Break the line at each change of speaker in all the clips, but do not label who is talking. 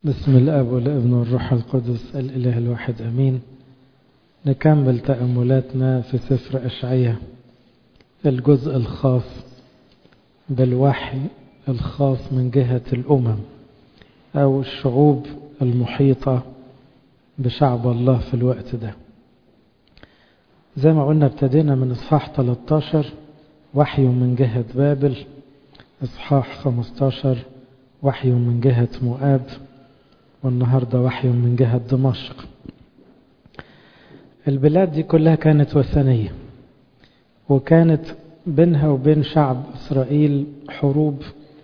بسم الاب والابن والروح القدس الاله الواحد امين نكمل تاملاتنا في سفر اشعياء الجزء الخاص بالوحي الخاص من جهه الامم او الشعوب المحيطه بشعب الله في الوقت ده زي ما قلنا ابتدينا من اصحاح 13 وحي من جهه بابل اصحاح 15 وحي من جهه مؤاب والنهارده وحي من جهه دمشق البلاد دي كلها كانت وثنيه وكانت بينها وبين شعب اسرائيل حروب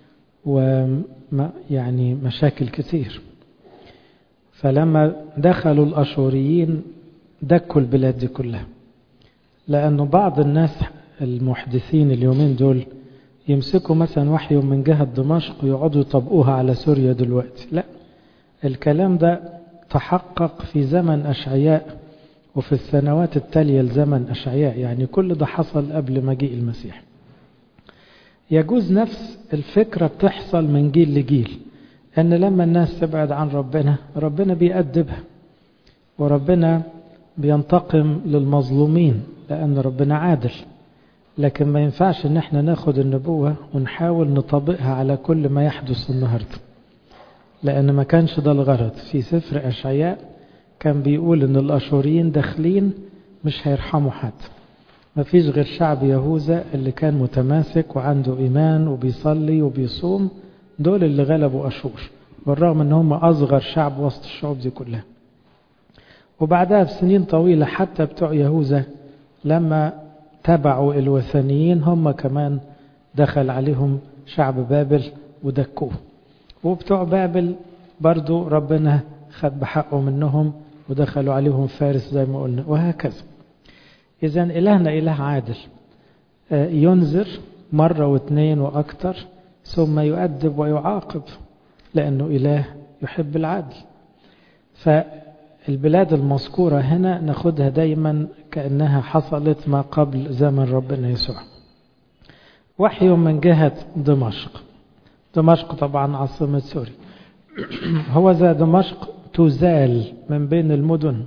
ويعني مشاكل كتير فلما دخلوا الاشوريين دكوا البلاد دي كلها لانه بعض الناس المحدثين اليومين دول يمسكوا مثلا وحي من جهه دمشق ويقعدوا يطبقوها على سوريا دلوقتي لا الكلام ده تحقق في زمن أشعياء وفي السنوات التالية لزمن أشعياء يعني كل ده حصل قبل مجيء المسيح يجوز نفس الفكرة بتحصل من جيل لجيل أن لما الناس تبعد عن ربنا ربنا بيأدبها وربنا بينتقم للمظلومين لأن ربنا عادل لكن ما ينفعش ان احنا ناخد النبوة ونحاول نطبقها على كل ما يحدث النهارده لأن ما كانش ده الغرض في سفر أشعياء كان بيقول إن الأشوريين داخلين مش هيرحموا حد ما فيش غير شعب يهوذا اللي كان متماسك وعنده إيمان وبيصلي وبيصوم دول اللي غلبوا أشور بالرغم إن هم أصغر شعب وسط الشعوب دي كلها وبعدها بسنين طويلة حتى بتوع يهوذا لما تبعوا الوثنيين هم كمان دخل عليهم شعب بابل ودكوه وبتوع بابل برضو ربنا خد بحقه منهم ودخلوا عليهم فارس زي ما قلنا وهكذا إذا إلهنا إله عادل ينذر مرة واثنين وأكثر ثم يؤدب ويعاقب لأنه إله يحب العدل فالبلاد المذكورة هنا ناخدها دايما كأنها حصلت ما قبل زمن ربنا يسوع وحي من جهة دمشق دمشق طبعا عاصمة سوريا هو ذا دمشق تزال من بين المدن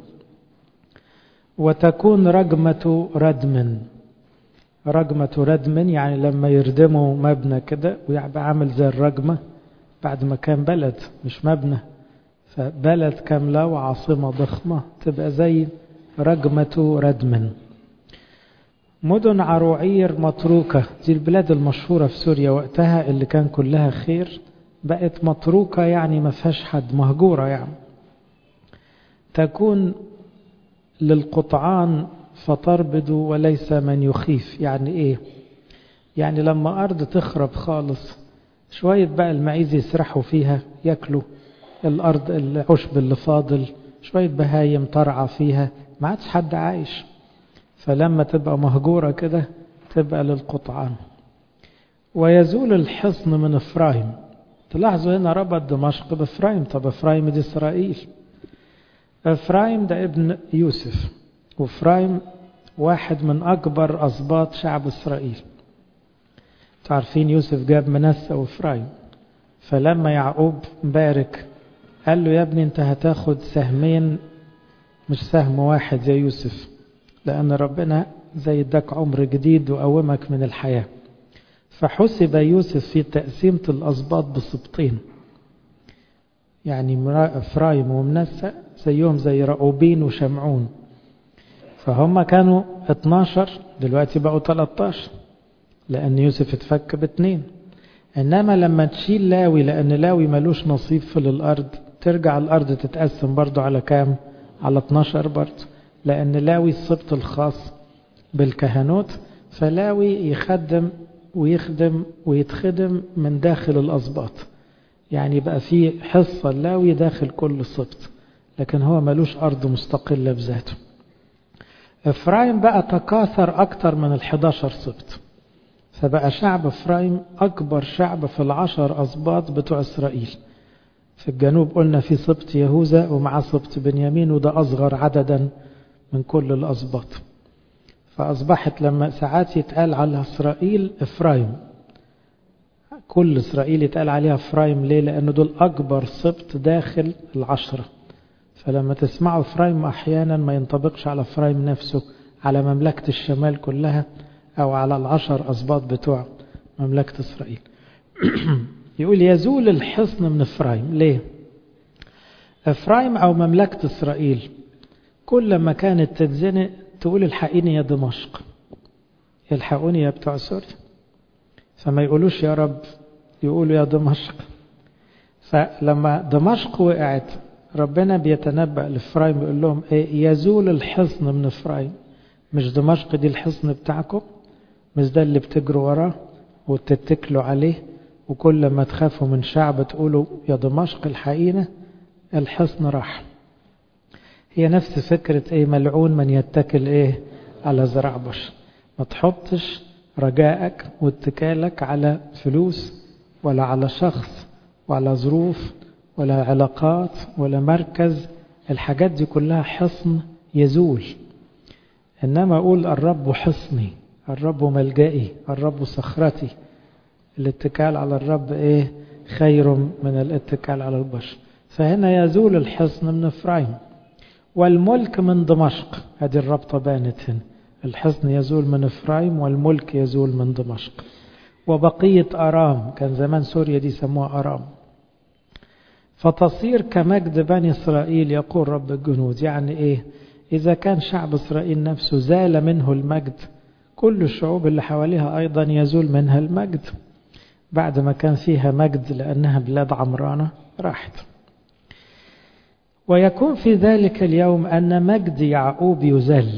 وتكون رجمة ردم رجمة ردم يعني لما يردموا مبنى كده ويبقى عامل زي الرجمة بعد ما كان بلد مش مبنى فبلد كاملة وعاصمة ضخمة تبقى زي رجمة ردم مدن عروعير متروكة دي البلاد المشهورة في سوريا وقتها اللي كان كلها خير بقت متروكة يعني ما فيهاش حد مهجورة يعني تكون للقطعان فتربد وليس من يخيف يعني ايه يعني لما أرض تخرب خالص شوية بقى المعيز يسرحوا فيها ياكلوا الأرض العشب اللي فاضل شوية بهايم ترعى فيها ما عادش حد عايش فلما تبقى مهجورة كده تبقى للقطعان ويزول الحصن من إفرايم تلاحظوا هنا ربط دمشق بإفرايم طب إفرايم دي إسرائيل إفرايم ده ابن يوسف وإفرايم واحد من أكبر أسباط شعب إسرائيل تعرفين يوسف جاب منسى وإفرايم فلما يعقوب بارك قال له يا ابني انت هتاخد سهمين مش سهم واحد زي يوسف لأن ربنا زي اداك عمر جديد وقومك من الحياة فحسب يوسف في تقسيمة الأسباط بسبطين يعني إفرايم ومنسى زيهم زي رأوبين وشمعون فهم كانوا 12 دلوقتي بقوا 13 لأن يوسف اتفك باثنين إنما لما تشيل لاوي لأن لاوي ملوش نصيب في الأرض ترجع الأرض تتقسم برضو على كام على 12 برضو لأن لاوي السبط الخاص بالكهنوت فلاوي يخدم ويخدم ويتخدم من داخل الأسباط يعني بقى في حصة لاوي داخل كل سبط لكن هو ملوش أرض مستقلة بذاته إفرايم بقى تكاثر أكتر من الحداشر سبط فبقى شعب إفرايم أكبر شعب في العشر أسباط بتوع إسرائيل في الجنوب قلنا في سبط يهوذا ومع سبط بنيامين وده أصغر عددا من كل الأسباط فأصبحت لما ساعات يتقال على إسرائيل إفرايم كل إسرائيل يتقال عليها فرايم ليه لأنه دول أكبر سبط داخل العشرة فلما تسمعوا فرايم أحيانا ما ينطبقش على فرايم نفسه على مملكة الشمال كلها أو على العشر أسباط بتوع مملكة إسرائيل يقول يزول الحصن من إفرايم ليه إفرايم أو مملكة إسرائيل كل ما كانت تتزنق تقول الحقيني يا دمشق الحقوني يا بتوع سوريا فما يقولوش يا رب يقولوا يا دمشق فلما دمشق وقعت ربنا بيتنبأ لإفرايم بيقول لهم إيه يزول الحصن من إفرايم مش دمشق دي الحصن بتاعكم مش ده اللي بتجروا وراه وتتكلوا عليه وكل ما تخافوا من شعب تقولوا يا دمشق الحقينة الحصن راح هي نفس فكرة ايه ملعون من يتكل ايه على زراع بشر ما تحطش رجائك واتكالك على فلوس ولا على شخص ولا ظروف ولا علاقات ولا مركز الحاجات دي كلها حصن يزول إنما أقول الرب حصني الرب ملجئي الرب صخرتي الاتكال على الرب إيه خير من الاتكال على البشر فهنا يزول الحصن من إفرايم والملك من دمشق هذه الربطة بانت هنا الحصن يزول من إفرايم والملك يزول من دمشق وبقية أرام كان زمان سوريا دي سموها أرام فتصير كمجد بني إسرائيل يقول رب الجنود يعني إيه إذا كان شعب إسرائيل نفسه زال منه المجد كل الشعوب اللي حواليها أيضا يزول منها المجد بعد ما كان فيها مجد لأنها بلاد عمرانة راحت ويكون في ذلك اليوم أن مجد يعقوب يزل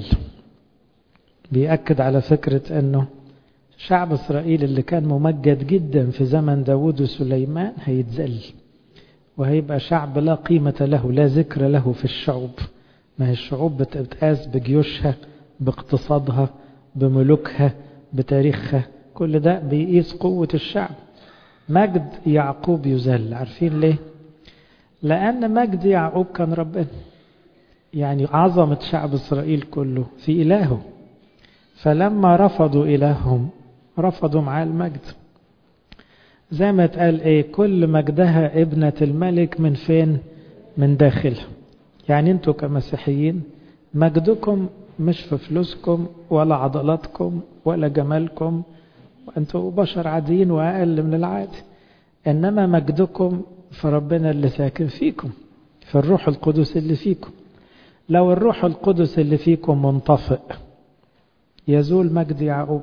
بيأكد على فكرة أنه شعب إسرائيل اللي كان ممجد جدا في زمن داود وسليمان هيتزل وهيبقى شعب لا قيمة له لا ذكر له في الشعوب ما هي الشعوب بتقاس بجيوشها باقتصادها بملوكها بتاريخها كل ده بيقيس قوة الشعب مجد يعقوب يزل عارفين ليه لأن مجد يعقوب كان ربنا يعني عظمة شعب إسرائيل كله في إلهه فلما رفضوا إلههم رفضوا معاه المجد زي ما اتقال ايه كل مجدها ابنة الملك من فين من داخلها يعني انتوا كمسيحيين مجدكم مش في فلوسكم ولا عضلاتكم ولا جمالكم وانتوا بشر عاديين واقل من العادي انما مجدكم في ربنا اللي ساكن فيكم في الروح القدس اللي فيكم لو الروح القدس اللي فيكم منطفئ يزول مجد يعقوب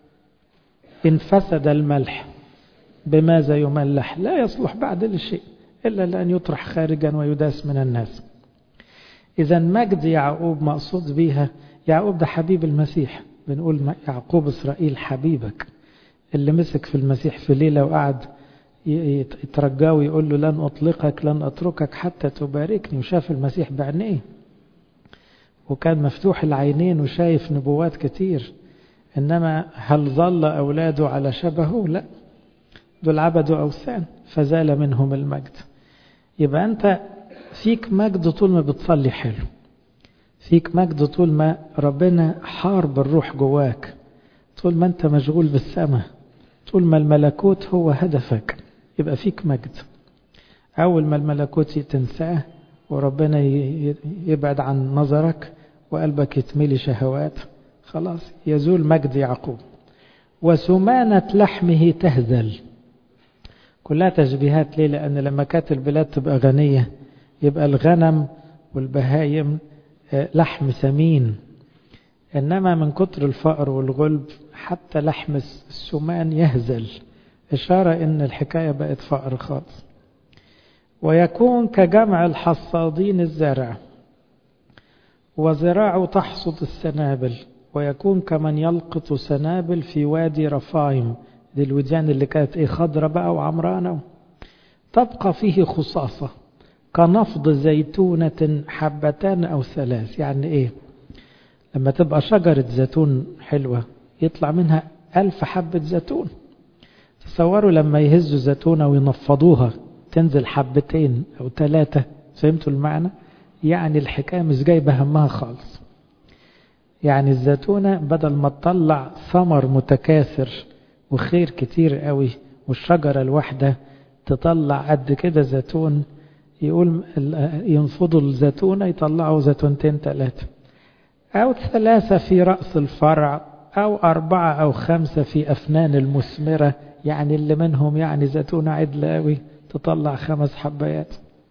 إن فسد الملح بماذا يملح لا يصلح بعد لشيء إلا لأن يطرح خارجا ويداس من الناس إذا مجد يعقوب مقصود بيها يعقوب ده حبيب المسيح بنقول يعقوب إسرائيل حبيبك اللي مسك في المسيح في ليلة وقعد يترجاه ويقول له لن أطلقك لن أتركك حتى تباركني وشاف المسيح بعينيه وكان مفتوح العينين وشايف نبوات كتير إنما هل ظل أولاده على شبهه لا دول عبدوا أوثان فزال منهم المجد يبقى أنت فيك مجد طول ما بتصلي حلو فيك مجد طول ما ربنا حار بالروح جواك طول ما أنت مشغول بالسماء طول ما الملكوت هو هدفك يبقى فيك مجد أول ما الملكوت تنساه وربنا يبعد عن نظرك وقلبك يتملي شهوات خلاص يزول مجد يعقوب وسمانة لحمه تهزل كلها تشبيهات ليه لأن لما كانت البلاد تبقى غنية يبقى الغنم والبهايم لحم ثمين إنما من كتر الفقر والغلب حتى لحم السمان يهزل إشارة إن الحكاية بقت فقر خالص ويكون كجمع الحصادين الزرع وزراعه تحصد السنابل ويكون كمن يلقط سنابل في وادي رفايم دي الوديان اللي كانت ايه خضرة بقى وعمرانة تبقى فيه خصاصة كنفض زيتونة حبتان أو ثلاث يعني ايه لما تبقى شجرة زيتون حلوة يطلع منها ألف حبة زيتون تصوروا لما يهزوا زيتونة وينفضوها تنزل حبتين أو ثلاثة فهمتوا المعنى يعني الحكاية مش جايبة همها خالص يعني الزيتونة بدل ما تطلع ثمر متكاثر وخير كتير قوي والشجرة الواحدة تطلع قد كده زيتون يقول ينفضوا الزيتونة يطلعوا زيتونتين ثلاثة أو ثلاثة في رأس الفرع أو أربعة أو خمسة في أفنان المثمرة يعني اللي منهم يعني زيتونة عدلة قوي تطلع خمس حبايات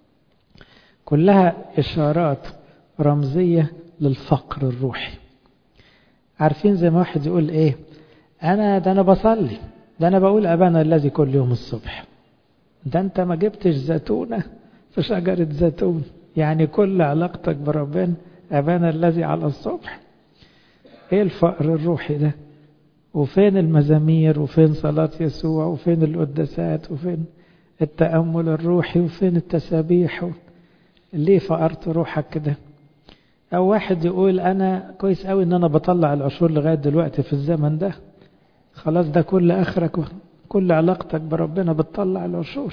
كلها إشارات رمزية للفقر الروحي عارفين زي ما واحد يقول إيه أنا ده أنا بصلي ده أنا بقول أبانا الذي كل يوم الصبح ده أنت ما جبتش زيتونة في شجرة زيتون يعني كل علاقتك بربنا أبانا الذي على الصبح إيه الفقر الروحي ده وفين المزامير وفين صلاة يسوع وفين القداسات وفين التأمل الروحي وفين التسابيح ليه فقرت روحك كده أو واحد يقول أنا كويس قوي إن أنا بطلع العشور لغاية دلوقتي في الزمن ده خلاص ده كل آخرك كل علاقتك بربنا بتطلع العشور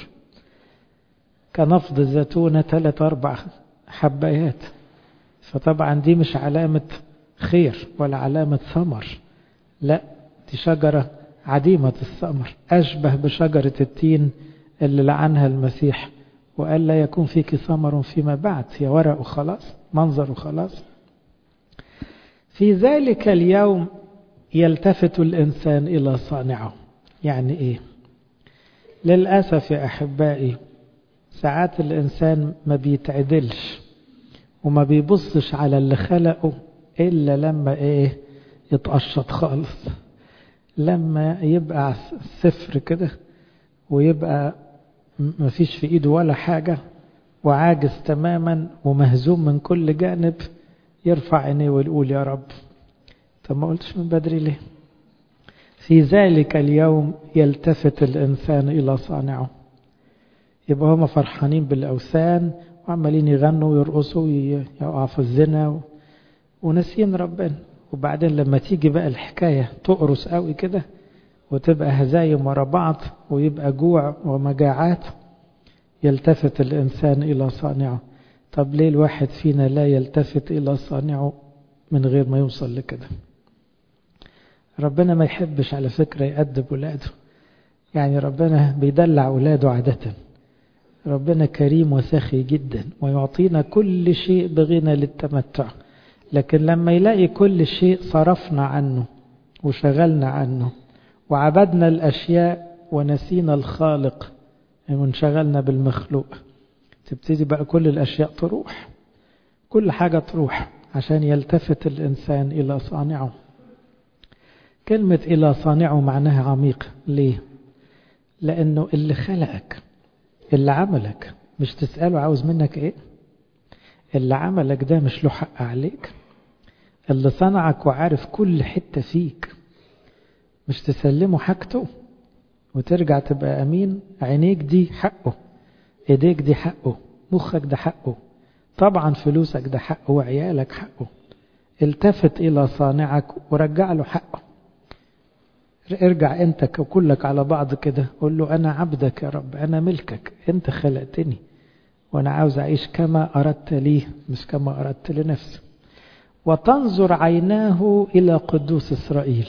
كنفض الزيتونة ثلاث أربع حبايات فطبعا دي مش علامة خير ولا علامة ثمر لا دي شجرة عديمة الثمر أشبه بشجرة التين اللي لعنها المسيح وقال لا يكون فيك ثمر فيما بعد هي ورق وخلاص منظر وخلاص في ذلك اليوم يلتفت الإنسان إلى صانعه يعني إيه للأسف يا أحبائي ساعات الإنسان ما بيتعدلش وما بيبصش على اللي خلقه إلا لما إيه يتقشط خالص لما يبقى صفر كده ويبقى ما فيش في إيده ولا حاجة وعاجز تماما ومهزوم من كل جانب يرفع عينيه ويقول يا رب طب ما قلتش من بدري ليه في ذلك اليوم يلتفت الإنسان إلى صانعه يبقى هم فرحانين بالأوثان وعمالين يغنوا ويرقصوا ويقعوا في الزنا وناسين ربنا وبعدين لما تيجي بقى الحكاية تقرص قوي كده وتبقى هزايم ورا بعض ويبقى جوع ومجاعات يلتفت الإنسان إلى صانعه طب ليه الواحد فينا لا يلتفت إلى صانعه من غير ما يوصل لكده ربنا ما يحبش على فكرة يأدب ولاده يعني ربنا بيدلع ولاده عادة ربنا كريم وسخي جدا ويعطينا كل شيء بغنى للتمتع لكن لما يلاقي كل شيء صرفنا عنه وشغلنا عنه وعبدنا الأشياء ونسينا الخالق وانشغلنا بالمخلوق تبتدي بقى كل الأشياء تروح كل حاجة تروح عشان يلتفت الإنسان إلى صانعه كلمة إلى صانعه معناها عميق ليه؟ لأنه اللي خلقك اللي عملك مش تسأله عاوز منك إيه؟ اللي عملك ده مش له حق عليك اللي صنعك وعارف كل حتة فيك مش تسلمه حاجته وترجع تبقى أمين عينيك دي حقه ايديك دي حقه مخك ده حقه طبعا فلوسك ده حقه وعيالك حقه التفت إلى صانعك ورجع له حقه ارجع انت كلك على بعض كده قول له انا عبدك يا رب انا ملكك انت خلقتني وانا عاوز اعيش كما اردت لي مش كما اردت لنفسي وتنظر عيناه الى قدوس اسرائيل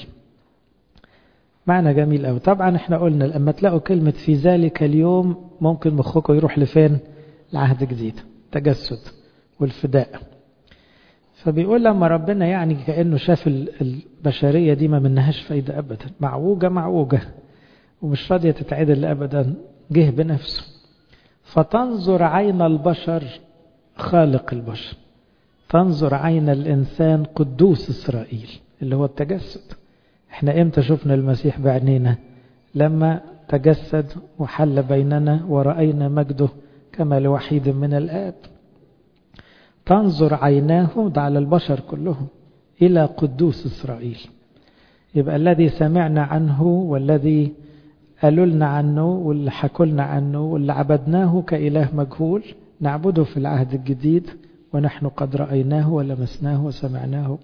معنى جميل قوي طبعا احنا قلنا لما تلاقوا كلمة في ذلك اليوم ممكن مخكم يروح لفين لعهد جديد تجسد والفداء فبيقول لما ربنا يعني كأنه شاف البشرية دي ما منهاش فايدة أبدا معوجة معوجة ومش راضية تتعدل أبدا جه بنفسه فتنظر عين البشر خالق البشر تنظر عين الإنسان قدوس إسرائيل اللي هو التجسد احنا امتى شفنا المسيح بعينينا لما تجسد وحل بيننا ورأينا مجده كما لوحيد من الآب تنظر عيناه ده على البشر كلهم إلى قدوس إسرائيل يبقى الذي سمعنا عنه والذي قالوا لنا عنه واللي حكوا لنا عنه واللي عبدناه كإله مجهول نعبده في العهد الجديد ونحن قد رأيناه ولمسناه وسمعناه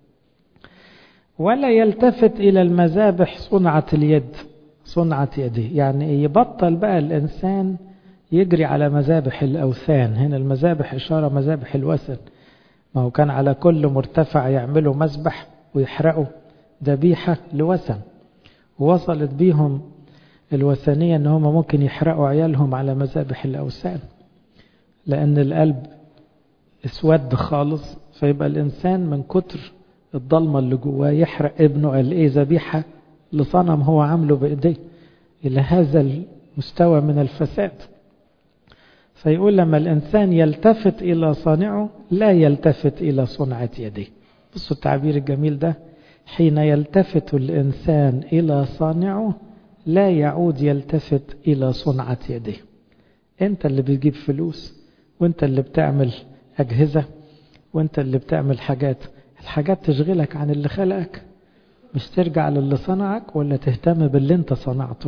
ولا يلتفت إلى المذابح صنعة اليد صنعة يده يعني يبطل بقى الإنسان يجري على مذابح الأوثان هنا المذابح إشارة مذابح الوثن ما هو كان على كل مرتفع يعملوا مذبح ويحرقوا ذبيحة لوثن ووصلت بيهم الوثنية ان هم ممكن يحرقوا عيالهم على مذابح الأوثان لأن القلب اسود خالص فيبقى الإنسان من كتر الضلمة اللي جواه يحرق ابنه قال ايه ذبيحة لصنم هو عامله بإيديه إلى هذا المستوى من الفساد فيقول لما الإنسان يلتفت إلى صانعه لا يلتفت إلى صنعة يديه بصوا التعبير الجميل ده حين يلتفت الإنسان إلى صانعه لا يعود يلتفت إلى صنعة يديه أنت اللي بتجيب فلوس وأنت اللي بتعمل أجهزة وأنت اللي بتعمل حاجات الحاجات تشغلك عن اللي خلقك مش ترجع للي صنعك ولا تهتم باللي انت صنعته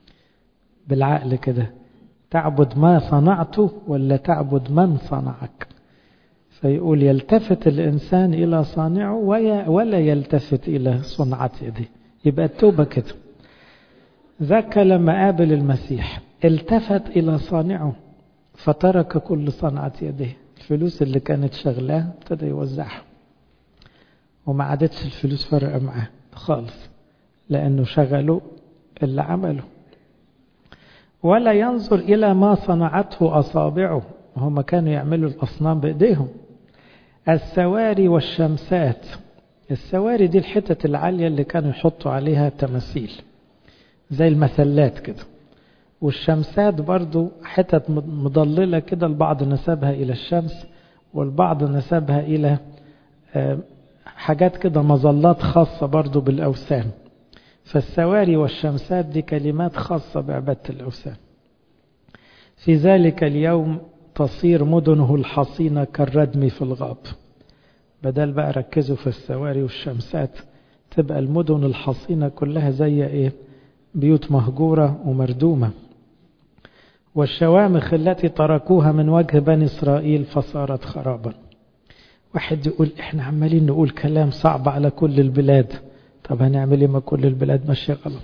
بالعقل كده تعبد ما صنعته ولا تعبد من صنعك فيقول يلتفت الإنسان إلى صانعه ولا يلتفت إلى صنعة يده يبقى التوبة كده ذاك لما قابل المسيح التفت إلى صانعه فترك كل صنعة يده الفلوس اللي كانت شغلاه ابتدى يوزعها وما عادتش الفلوس فرق معاه خالص لأنه شغله اللي عمله ولا ينظر إلى ما صنعته أصابعه هم كانوا يعملوا الأصنام بإيديهم السواري والشمسات السواري دي الحتة العالية اللي كانوا يحطوا عليها تماثيل زي المثلات كده والشمسات برضو حتت مضللة كده البعض نسبها إلى الشمس والبعض نسبها إلى حاجات كده مظلات خاصة برضو بالأوثان فالسواري والشمسات دي كلمات خاصة بعبادة الأوثان في ذلك اليوم تصير مدنه الحصينة كالردم في الغاب بدل بقى ركزوا في السواري والشمسات تبقى المدن الحصينة كلها زي ايه بيوت مهجورة ومردومة والشوامخ التي تركوها من وجه بني إسرائيل فصارت خرابا واحد يقول احنا عمالين نقول كلام صعب على كل البلاد طب هنعمل ايه ما كل البلاد ماشيه غلط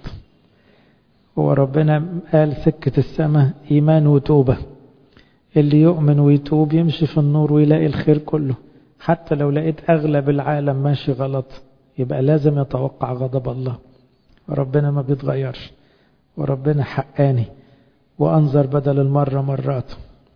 هو ربنا قال سكة السماء إيمان وتوبة اللي يؤمن ويتوب يمشي في النور ويلاقي الخير كله حتى لو لقيت أغلب العالم ماشي غلط يبقى لازم يتوقع غضب الله وربنا ما بيتغيرش وربنا حقاني وأنظر بدل المرة مرات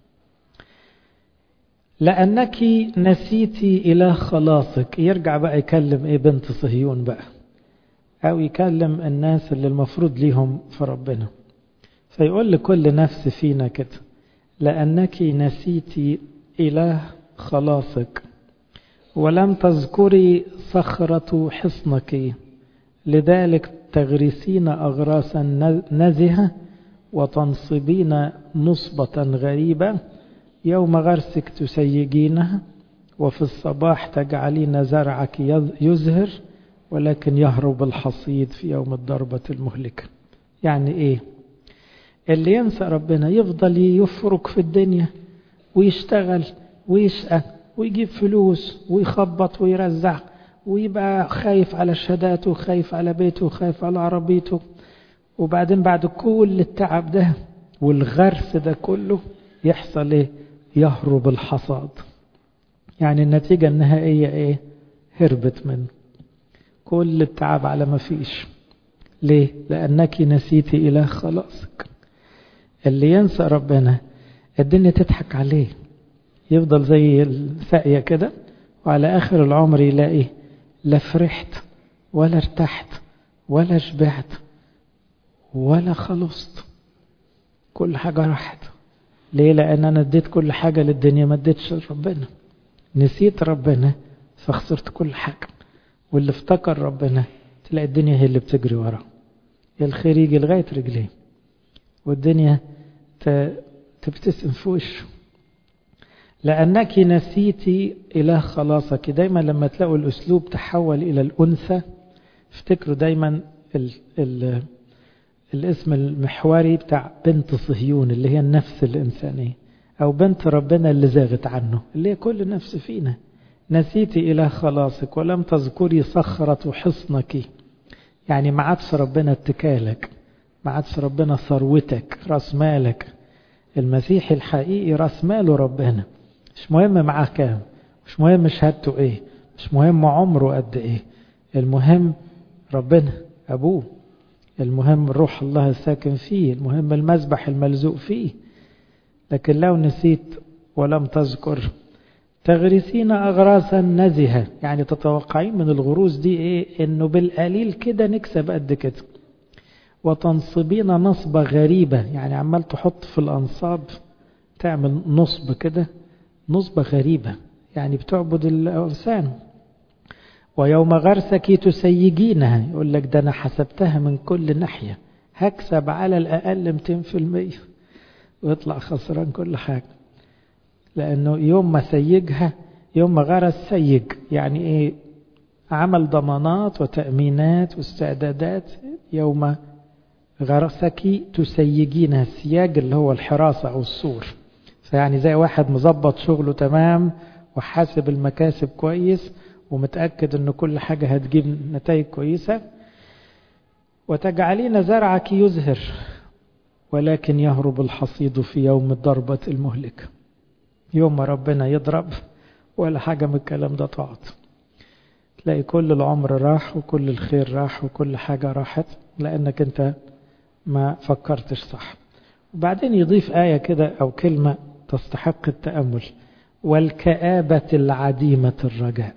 لأنك نسيتي إله خلاصك يرجع بقى يكلم إيه بنت صهيون بقى أو يكلم الناس اللي المفروض ليهم في ربنا فيقول لكل نفس فينا كده لأنك نسيتي إله خلاصك ولم تذكري صخرة حصنك لذلك تغرسين أغراسا نزهة وتنصبين نصبة غريبة يوم غرسك تسيجينها وفي الصباح تجعلين زرعك يزهر ولكن يهرب الحصيد في يوم الضربة المهلكة يعني ايه اللي ينسى ربنا يفضل يفرك في الدنيا ويشتغل ويشقى ويجيب فلوس ويخبط ويرزع ويبقى خايف على شهاداته خايف على بيته خايف على عربيته وبعدين بعد كل التعب ده والغرس ده كله يحصل ايه يهرب الحصاد يعني النتيجة النهائية ايه هربت منه كل التعب على ما فيش ليه لأنك نسيتي إله خلاصك اللي ينسى ربنا الدنيا تضحك عليه يفضل زي الساقية كده وعلى آخر العمر يلاقي لا فرحت ولا ارتحت ولا شبعت ولا خلصت كل حاجة راحت ليه لأن أنا اديت كل حاجة للدنيا ما اديتش لربنا نسيت ربنا فخسرت كل حاجة واللي افتكر ربنا تلاقي الدنيا هي اللي بتجري وراه الخير يجي لغاية رجليه والدنيا تبتسم في وشه لأنك نسيتي إله خلاصك دايما لما تلاقوا الأسلوب تحول إلى الأنثى افتكروا دايما ال ال الاسم المحوري بتاع بنت صهيون اللي هي النفس الإنسانية أو بنت ربنا اللي زاغت عنه اللي هي كل نفس فينا نسيتي إله خلاصك ولم تذكري صخرة حصنك يعني ما عادش ربنا اتكالك ما عادش ربنا ثروتك راس مالك المسيح الحقيقي راس ماله ربنا مش مهم معاه كام مش مهم شهادته ايه مش مهم عمره قد ايه المهم ربنا ابوه المهم روح الله الساكن فيه المهم المذبح الملزوق فيه لكن لو نسيت ولم تذكر تغرسين أغراسا نزهة يعني تتوقعين من الغروس دي إيه إنه بالقليل كده نكسب قد كده وتنصبين نصبة غريبة يعني عمال تحط في الأنصاب تعمل نصب كده نصبة غريبة يعني بتعبد الأوثان ويوم غرسك تسيجينها يقول لك ده أنا حسبتها من كل ناحية هكسب على الأقل 200% ويطلع خسران كل حاجة لأنه يوم ما سيجها يوم ما غرس سيج يعني إيه عمل ضمانات وتأمينات واستعدادات يوم غرسك تسيجينها السياج اللي هو الحراسة أو السور فيعني زي واحد مظبط شغله تمام وحاسب المكاسب كويس ومتأكد أن كل حاجة هتجيب نتائج كويسة وتجعلين زرعك يزهر ولكن يهرب الحصيد في يوم الضربة المهلكة يوم ما ربنا يضرب ولا حاجة من الكلام ده تقعد تلاقي كل العمر راح وكل الخير راح وكل حاجة راحت لأنك أنت ما فكرتش صح وبعدين يضيف آية كده أو كلمة تستحق التأمل والكآبة العديمة الرجاء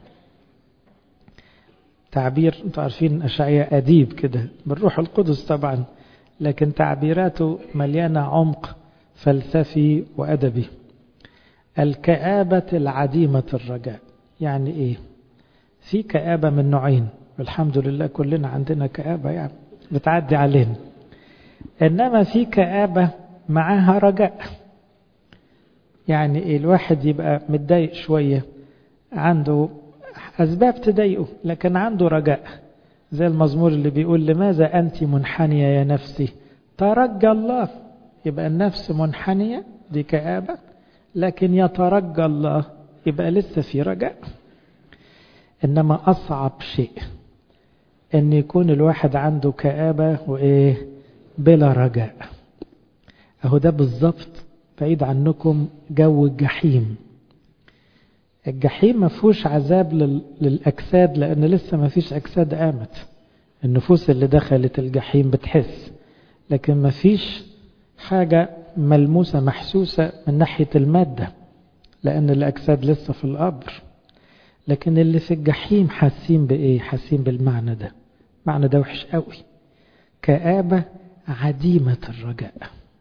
تعبير انتوا عارفين أشعياء أديب كده بالروح القدس طبعا لكن تعبيراته مليانة عمق فلسفي وأدبي الكآبة العديمة الرجاء يعني إيه في كآبة من نوعين والحمد لله كلنا عندنا كآبة يعني بتعدي علينا إنما في كآبة معاها رجاء يعني إيه الواحد يبقى متضايق شوية عنده أسباب تضايقه لكن عنده رجاء زي المزمور اللي بيقول لماذا أنت منحنية يا نفسي ترجى الله يبقى النفس منحنية دي كآبة لكن يترجى الله يبقى لسه في رجاء إنما أصعب شيء أن يكون الواحد عنده كآبة وإيه بلا رجاء أهو ده بالظبط بعيد عنكم جو الجحيم الجحيم ما فيهوش عذاب للأجساد لأن لسه ما فيش أجساد قامت النفوس اللي دخلت الجحيم بتحس لكن ما فيش حاجة ملموسة محسوسة من ناحية المادة لأن الأجساد لسه في القبر لكن اللي في الجحيم حاسين بإيه حاسين بالمعنى ده معنى ده وحش قوي كآبة عديمة الرجاء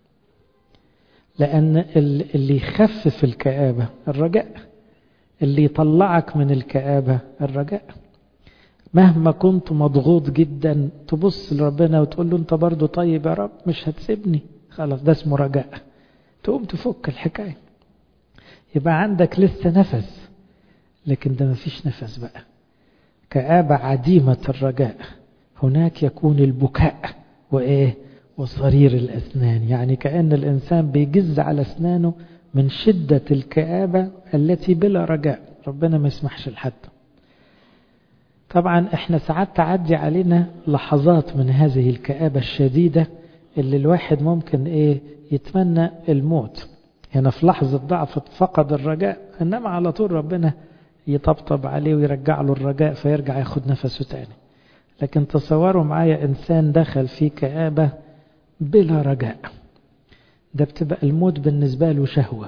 لأن اللي يخفف الكآبة الرجاء اللي يطلعك من الكآبة الرجاء مهما كنت مضغوط جدا تبص لربنا وتقول له انت برضو طيب يا رب مش هتسيبني خلاص ده اسمه رجاء تقوم تفك الحكاية يبقى عندك لسه نفس لكن ده مفيش نفس بقى كآبة عديمة الرجاء هناك يكون البكاء وإيه وصرير الأسنان يعني كأن الإنسان بيجز على أسنانه من شدة الكآبة التي بلا رجاء ربنا ما يسمحش لحد طبعا احنا ساعات تعدي علينا لحظات من هذه الكآبة الشديدة اللي الواحد ممكن ايه يتمنى الموت هنا في لحظة ضعف فقد الرجاء انما على طول ربنا يطبطب عليه ويرجع له الرجاء فيرجع ياخد نفسه تاني لكن تصوروا معايا انسان دخل في كآبة بلا رجاء ده بتبقى الموت بالنسبة له شهوة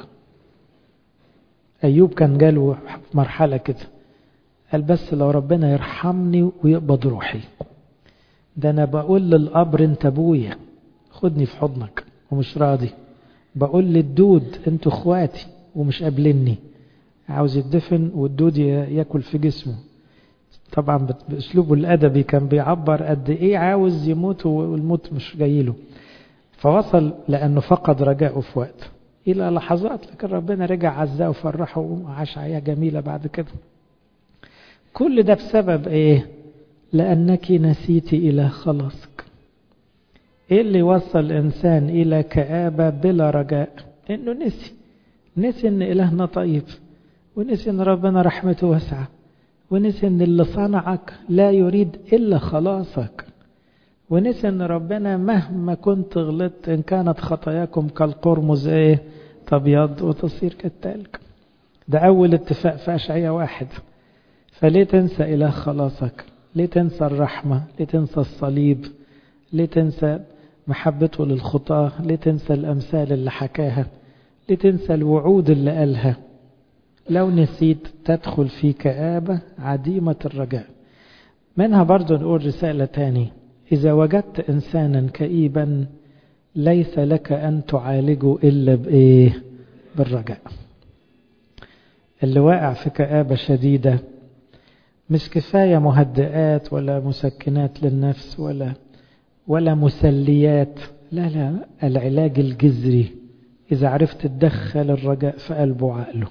أيوب كان جاله مرحلة كده قال بس لو ربنا يرحمني ويقبض روحي ده أنا بقول للقبر أنت أبويا خدني في حضنك ومش راضي بقول للدود أنتوا إخواتي ومش قابلني عاوز يدفن والدود ياكل في جسمه طبعا بأسلوبه الأدبي كان بيعبر قد إيه عاوز يموت والموت مش جايله فوصل لأنه فقد رجاءه في وقت إلى لحظات لكن ربنا رجع عزاه وفرحه وعاش حياة جميلة بعد كده كل ده بسبب إيه لأنك نسيت إلى خلاصك إيه اللي وصل الإنسان إلى كآبة بلا رجاء إنه نسي نسي إن إلهنا طيب ونسي إن ربنا رحمته واسعة ونسي إن اللي صنعك لا يريد إلا خلاصك ونسي ان ربنا مهما كنت غلطت ان كانت خطاياكم كالقرمز ايه تبيض وتصير كالتلج ده اول اتفاق في اشعياء واحد فليه تنسى اله خلاصك ليه تنسى الرحمة ليه تنسى الصليب ليه تنسى محبته للخطاة ليه تنسى الأمثال اللي حكاها ليه تنسى الوعود اللي قالها لو نسيت تدخل في كآبة عديمة الرجاء منها برضو نقول رسالة تاني إذا وجدت إنسانا كئيبا ليس لك أن تعالجه إلا بإيه بالرجاء اللي واقع في كآبة شديدة مش كفاية مهدئات ولا مسكنات للنفس ولا ولا مسليات لا لا العلاج الجذري إذا عرفت تدخل الرجاء في قلبه وعقله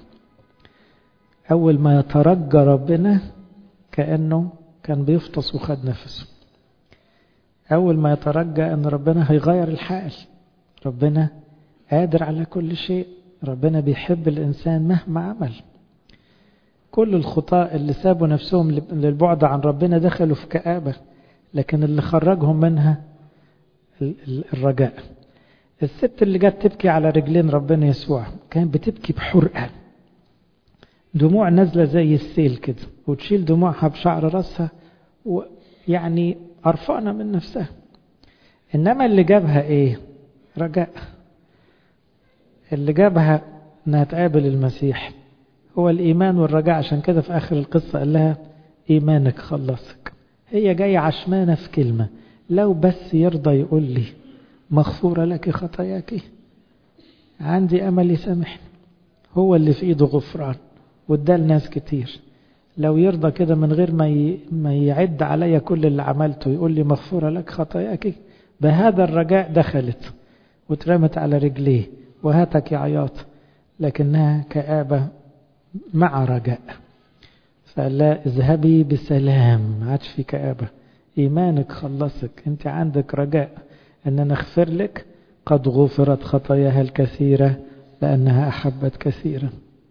أول ما يترجى ربنا كأنه كان بيفطس وخد نفسه أول ما يترجى أن ربنا هيغير الحال ربنا قادر على كل شيء ربنا بيحب الإنسان مهما عمل كل الخطاء اللي سابوا نفسهم للبعد عن ربنا دخلوا في كآبة لكن اللي خرجهم منها الرجاء الست اللي جت تبكي على رجلين ربنا يسوع كانت بتبكي بحرقة دموع نازلة زي السيل كده وتشيل دموعها بشعر راسها ويعني قرفانة من نفسها إنما اللي جابها إيه رجاء اللي جابها إنها تقابل المسيح هو الإيمان والرجاء عشان كده في آخر القصة قال لها إيمانك خلصك هي جاية عشمانة في كلمة لو بس يرضى يقول لي مغفورة لك خطاياك عندي أمل يسامحني هو اللي في إيده غفران وده لناس كتير لو يرضى كده من غير ما ما يعد عليا كل اللي عملته يقول لي مغفورة لك خطاياك بهذا الرجاء دخلت واترمت على رجليه وهاتك يا عياط لكنها كآبة مع رجاء فقال لا اذهبي بسلام ما عادش في كآبة إيمانك خلصك أنت عندك رجاء أن أنا أغفر لك قد غفرت خطاياها الكثيرة لأنها أحبت كثيرا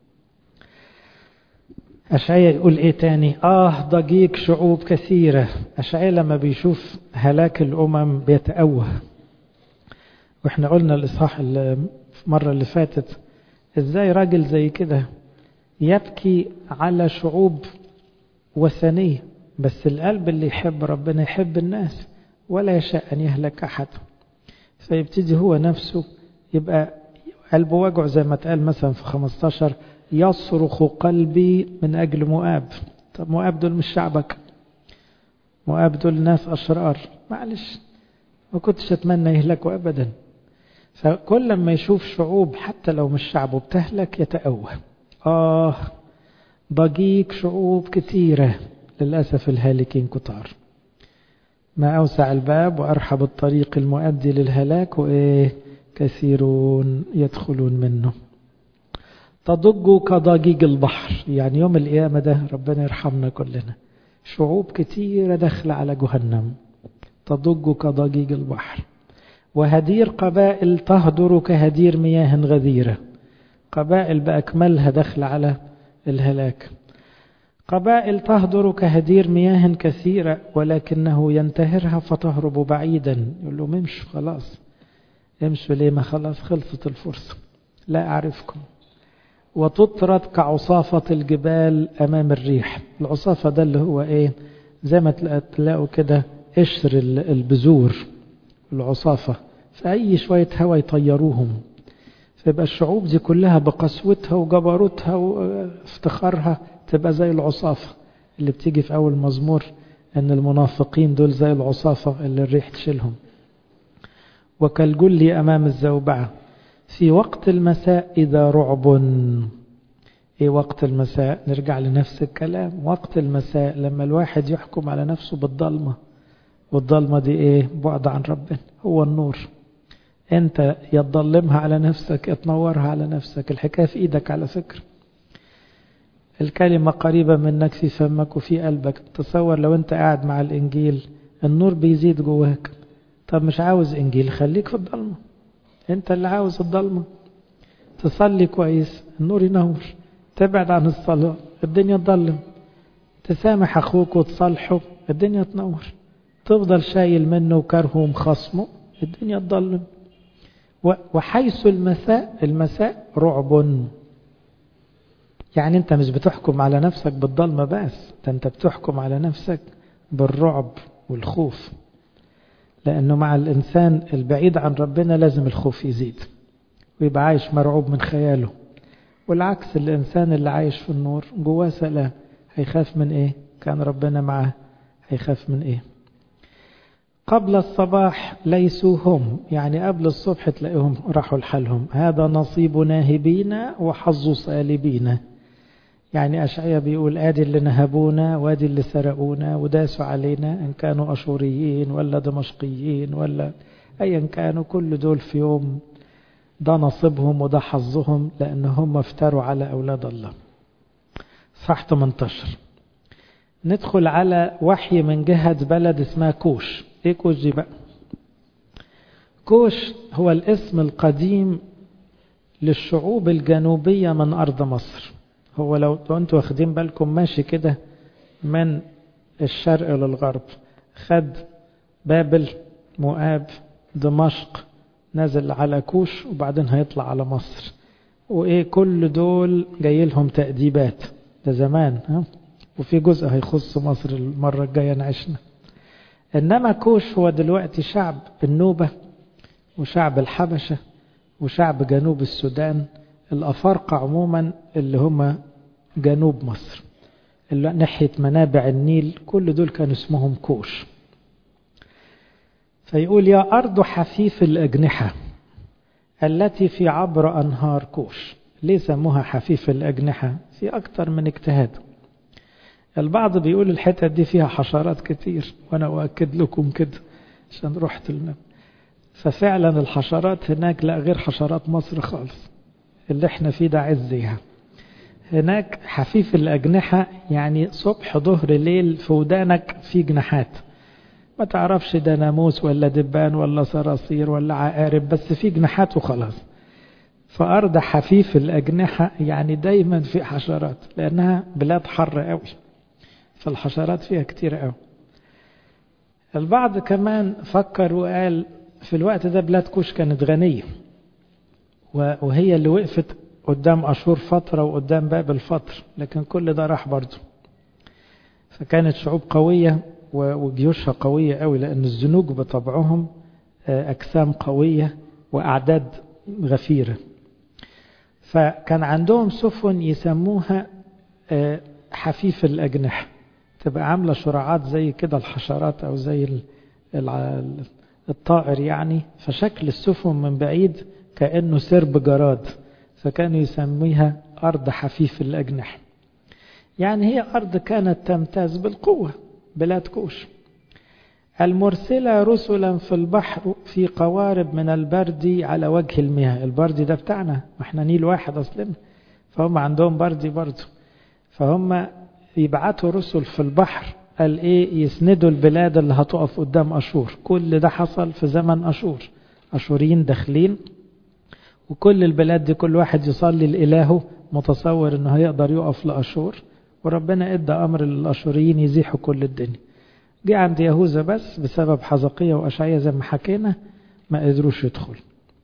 أشعيا يقول إيه تاني آه ضجيج شعوب كثيرة أشعيا لما بيشوف هلاك الأمم بيتأوه وإحنا قلنا الإصحاح المرة اللي فاتت إزاي راجل زي كده يبكي على شعوب وثنية بس القلب اللي يحب ربنا يحب الناس ولا يشاء أن يهلك أحد فيبتدي هو نفسه يبقى قلبه وجع زي ما اتقال مثلا في 15 يصرخ قلبي من أجل مؤاب طب مؤاب دول مش شعبك مؤاب دول ناس أشرار معلش ما كنتش أتمنى يهلكوا أبدا فكل لما يشوف شعوب حتى لو مش شعبه بتهلك يتأوه آه ضجيج شعوب كثيرة للأسف الهالكين كتار ما أوسع الباب وأرحب الطريق المؤدي للهلاك وإيه كثيرون يدخلون منه تضج كضجيج البحر يعني يوم القيامة ده ربنا يرحمنا كلنا شعوب كتيرة داخلة على جهنم تضج كضجيج البحر وهدير قبائل تهدر كهدير مياه غديرة قبائل بأكملها داخلة على الهلاك قبائل تهدر كهدير مياه كثيرة ولكنه ينتهرها فتهرب بعيدا يقول له امشوا خلاص امشوا ليه ما خلاص خلصت الفرصة لا أعرفكم وتطرد كعصافة الجبال أمام الريح العصافة ده اللي هو إيه زي ما تلاقوا كده قشر البذور العصافة فأي شوية هوا يطيروهم فيبقى الشعوب دي كلها بقسوتها وجبروتها وافتخارها تبقى زي العصافة اللي بتيجي في أول مزمور أن المنافقين دول زي العصافة اللي الريح تشيلهم وكالجل أمام الزوبعة في وقت المساء إذا رعب إيه وقت المساء نرجع لنفس الكلام وقت المساء لما الواحد يحكم على نفسه بالضلمة والضلمة دي إيه بعد عن ربنا هو النور أنت يا تضلمها على نفسك يا تنورها على نفسك الحكاية في إيدك على فكرة الكلمة قريبة منك في فمك وفي قلبك تصور لو أنت قاعد مع الإنجيل النور بيزيد جواك طب مش عاوز إنجيل خليك في الضلمة أنت اللي عاوز الضلمة تصلي كويس النور ينور تبعد عن الصلاة الدنيا تضلم تسامح أخوك وتصالحه الدنيا تنور تفضل شايل منه وكرهه ومخصمه الدنيا تضلم وحيث المساء المساء رعب يعني انت مش بتحكم على نفسك بالضلمة بس ده انت بتحكم على نفسك بالرعب والخوف لأنه مع الإنسان البعيد عن ربنا لازم الخوف يزيد ويبقى عايش مرعوب من خياله والعكس الإنسان اللي عايش في النور جواه سلام هيخاف من إيه كان ربنا معاه هيخاف من إيه قبل الصباح ليسوا هم يعني قبل الصبح تلاقيهم راحوا لحالهم هذا نصيب ناهبين وحظ سالبين يعني أشعية بيقول آدي اللي نهبونا وادي اللي سرقونا وداسوا علينا إن كانوا أشوريين ولا دمشقيين ولا أيا كانوا كل دول في يوم ده نصيبهم وده حظهم لأن هم افتروا على أولاد الله صح 18 ندخل على وحي من جهة بلد اسمها كوش ايه كوش دي بقى كوش هو الاسم القديم للشعوب الجنوبية من أرض مصر هو لو انتوا واخدين بالكم ماشي كده من الشرق للغرب خد بابل مؤاب دمشق نزل على كوش وبعدين هيطلع على مصر وايه كل دول جاي لهم تأديبات ده زمان ها وفي جزء هيخص مصر المرة الجاية نعيشنا إنما كوش هو دلوقتي شعب النوبة وشعب الحبشة وشعب جنوب السودان الأفارقة عموما اللي هم جنوب مصر اللي ناحية منابع النيل كل دول كانوا اسمهم كوش فيقول يا أرض حفيف الأجنحة التي في عبر أنهار كوش ليه سموها حفيف الأجنحة في أكتر من اجتهاد البعض بيقول الحتة دي فيها حشرات كتير وأنا أؤكد لكم كده عشان رحت المب ففعلا الحشرات هناك لا غير حشرات مصر خالص اللي احنا فيه ده عزيها هناك حفيف الأجنحة يعني صبح ظهر ليل في ودانك في جناحات ما تعرفش ده ناموس ولا دبان ولا صراصير ولا عقارب بس في جناحات وخلاص فأرض حفيف الأجنحة يعني دايما في حشرات لأنها بلاد حر قوي فالحشرات فيها كتير قوي البعض كمان فكر وقال في الوقت ده بلاد كوش كانت غنية وهي اللي وقفت قدام أشور فترة وقدام بابل فترة لكن كل ده راح برضه فكانت شعوب قوية وجيوشها قوية قوي لأن الزنوج بطبعهم أجسام قوية وأعداد غفيرة فكان عندهم سفن يسموها حفيف الأجنحة تبقى عاملة شراعات زي كده الحشرات أو زي الطائر يعني فشكل السفن من بعيد كأنه سرب جراد فكانوا يسميها أرض حفيف الأجنحة يعني هي أرض كانت تمتاز بالقوة بلاد كوش المرسلة رسلا في البحر في قوارب من البرد على وجه المياه البرد ده بتاعنا ما احنا نيل واحد أصلا فهم عندهم بردي برضه فهم يبعتوا رسل في البحر قال ايه يسندوا البلاد اللي هتقف قدام أشور كل ده حصل في زمن أشور أشوريين داخلين وكل البلاد دي كل واحد يصلي لإلهه متصور انه هيقدر يقف لأشور وربنا ادى امر للاشوريين يزيحوا كل الدنيا جه عند يهوذا بس بسبب حزقية وأشعية زي ما حكينا ما قدروش يدخل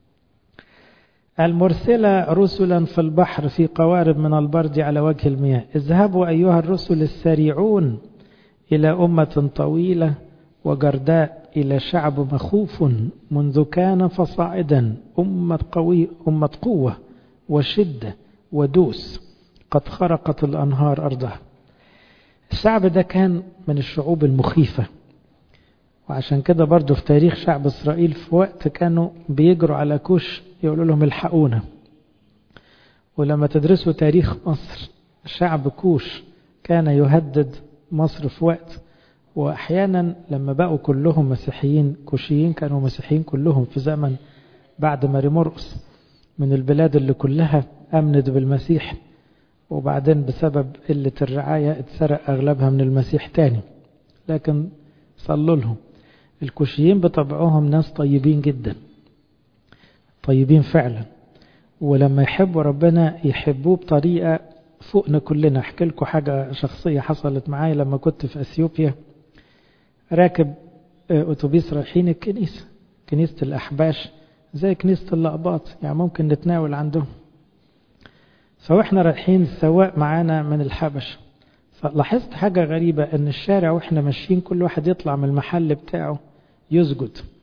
المرسلة رسلا في البحر في قوارب من البرد على وجه المياه اذهبوا أيها الرسل السريعون إلى أمة طويلة وجرداء إلى شعب مخوف منذ كان فصاعدا أمة, قوي أمة قوة وشدة ودوس قد خرقت الأنهار أرضها الشعب ده كان من الشعوب المخيفة وعشان كده برضو في تاريخ شعب إسرائيل في وقت كانوا بيجروا على كوش يقولوا لهم الحقونا ولما تدرسوا تاريخ مصر شعب كوش كان يهدد مصر في وقت وأحيانا لما بقوا كلهم مسيحيين كوشيين كانوا مسيحيين كلهم في زمن بعد ماري مرقس من البلاد اللي كلها أمنت بالمسيح وبعدين بسبب قلة الرعاية اتسرق أغلبها من المسيح تاني لكن صلوا لهم الكوشيين بطبعهم ناس طيبين جدا طيبين فعلا ولما يحبوا ربنا يحبوه بطريقة فوقنا كلنا احكي لكم حاجة شخصية حصلت معايا لما كنت في اثيوبيا راكب اتوبيس رايحين الكنيسة كنيسة الاحباش زي كنيسة اللقباط يعني ممكن نتناول عندهم فواحنا رايحين السواق معانا من الحبش فلاحظت حاجة غريبة ان الشارع واحنا ماشيين كل واحد يطلع من المحل بتاعه يسجد